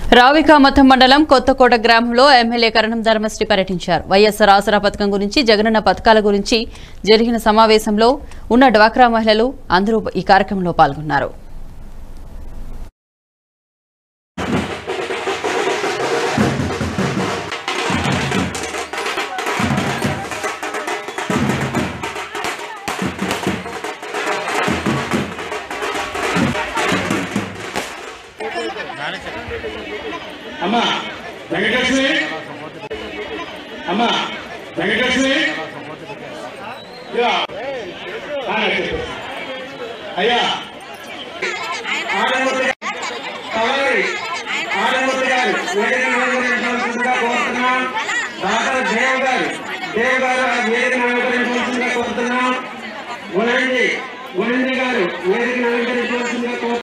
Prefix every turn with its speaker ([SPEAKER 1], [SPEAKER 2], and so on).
[SPEAKER 1] రావికామతం మండలం కొత్తకోట గ్రామంలో ఎమ్మెల్యే కరణం ధర్మశ్రీ పర్యటించారు వైఎస్ఆర్ ఆసరా పథకం గురించి జగనన్న పథకాల గురించి జరిగిన సమావేశంలో ఉన్న డ్వాక్రా మహిళలు అందరూ ఈ కార్యక్రమంలో పాల్గొన్నారు
[SPEAKER 2] అమ్మా వెంకటలక్ష్మి అమ్మా వెంకటలక్ష్మి ఇలా. ఆ, చెప్పు. అయ్యా